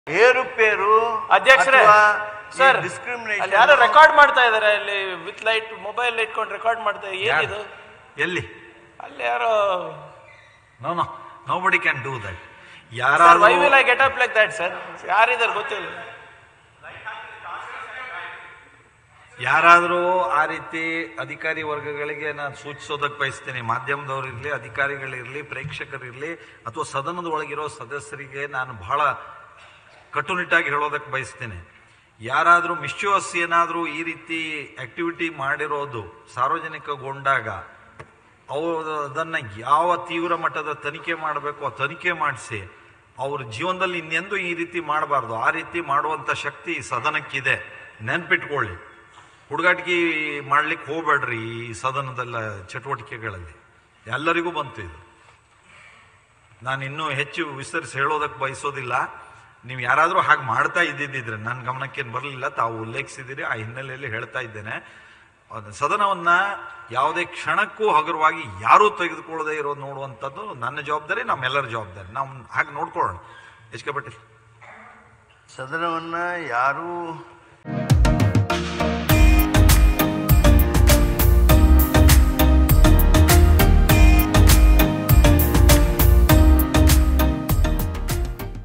ಏರುಪೇರು ಅಧ್ಯಕ್ಷರೇ ಅಥವಾ ಈ ಸರ್ discrimination ಅಲ್ಲಿ ಯಾರೋ ರೆಕಾರ್ಡ್ ಮಾಡ್ತಾ ಇದಾರೆ ಅಲ್ಲಿ ವಿತ್ ಲೈಟ್ ಮೊಬೈಲ್ ಇಟ್ಕೊಂಡು ರೆಕಾರ್ಡ್ ಮಾಡ್ತಾ ಏನಿದು ಎಲ್ಲಿ ಅಲ್ಲಿ ಯಾರೋ no no nobody can do that why ಯಾರಾದ್ರೂ will I get up like that sir ಯಾರಿದಾರೆ ಗೊತ್ತಿಲ್ಲ ಯಾರಾದರೂ ಆ ರೀತಿ ಅಧಿಕಾರಿ ವರ್ಗಗಳಿಗೆ ನಾನು ಸೂಚಿಸೋದಕ್ಕೆ ಬಯಸ್ತೇನೆ ಮಾಧ್ಯಮದವರಿರಲಿ ಅಧಿಕಾರಿಗಳಿರಲಿ ಪ್ರೇಕ್ಷಕರಿರಲಿ ಅಥವಾ ಸದನದ ಒಳಗಿರೋ ಸದಸ್ಯರಿಗೆ ನಾನು ಬಹಳ ಕಟ್ಟುನಿಟ್ಟಾಗಿ ಹೇಳೋದಕ್ಕೆ ಬಯಸ್ತೇನೆ ಯಾರಾದರೂ ಮಿಶ್ಯೂಸ್ ಏನಾದರೂ ಈ ರೀತಿ ಆಕ್ಟಿವಿಟಿ ಮಾಡಿರೋದು ಸಾರ್ವಜನಿಕಗೊಂಡಾಗ ಅವರು ಅದನ್ನು ಯಾವ ತೀವ್ರ ಮಟ್ಟದ ತನಿಖೆ ಮಾಡಬೇಕು ಆ ತನಿಖೆ ಮಾಡಿಸಿ ಅವ್ರ ಜೀವನದಲ್ಲಿ ಇನ್ನೆಂದೂ ಈ ರೀತಿ ಮಾಡಬಾರ್ದು ಆ ರೀತಿ ಮಾಡುವಂಥ ಶಕ್ತಿ ಈ ಸದನಕ್ಕಿದೆ ನೆನ್ಪಿಟ್ಕೊಳ್ಳಿ ಹುಡುಗಾಟಿಕೆ ಮಾಡ್ಲಿಕ್ಕೆ ಹೋಗ್ಬೇಡ್ರಿ ಈ ಸದನದಲ್ಲ ಚಟುವಟಿಕೆಗಳಲ್ಲಿ ಎಲ್ಲರಿಗೂ ಬಂತು ಇದು ನಾನು ಇನ್ನೂ ಹೆಚ್ಚು ವಿಸ್ತರಿಸಿ ಹೇಳೋದಕ್ಕೆ ಬಯಸೋದಿಲ್ಲ ನೀವು ಯಾರಾದರೂ ಹಾಗೆ ಮಾಡ್ತಾ ಇದ್ದಿದ್ದಿದ್ರೆ ನನ್ನ ಗಮನಕ್ಕೇನು ಬರಲಿಲ್ಲ ತಾವು ಉಲ್ಲೇಖಿಸಿದ್ದೀರಿ ಆ ಹಿನ್ನೆಲೆಯಲ್ಲಿ ಹೇಳ್ತಾ ಇದ್ದೇನೆ ಅದು ಸದನವನ್ನ ಯಾವುದೇ ಕ್ಷಣಕ್ಕೂ ಹಗುರವಾಗಿ ಯಾರೂ ತೆಗೆದುಕೊಳ್ಳದೆ ಇರೋದು ನೋಡುವಂಥದ್ದು ನನ್ನ ಜವಾಬ್ದಾರಿ ನಮ್ಮೆಲ್ಲರ ಜವಾಬ್ದಾರಿ ನಾವು ಹಾಗೆ ನೋಡ್ಕೊಳ್ಳೋಣ ಎಚ್ ಕೆ ಪಾಟೀಲ್ ಸದನವನ್ನ ಯಾರೂ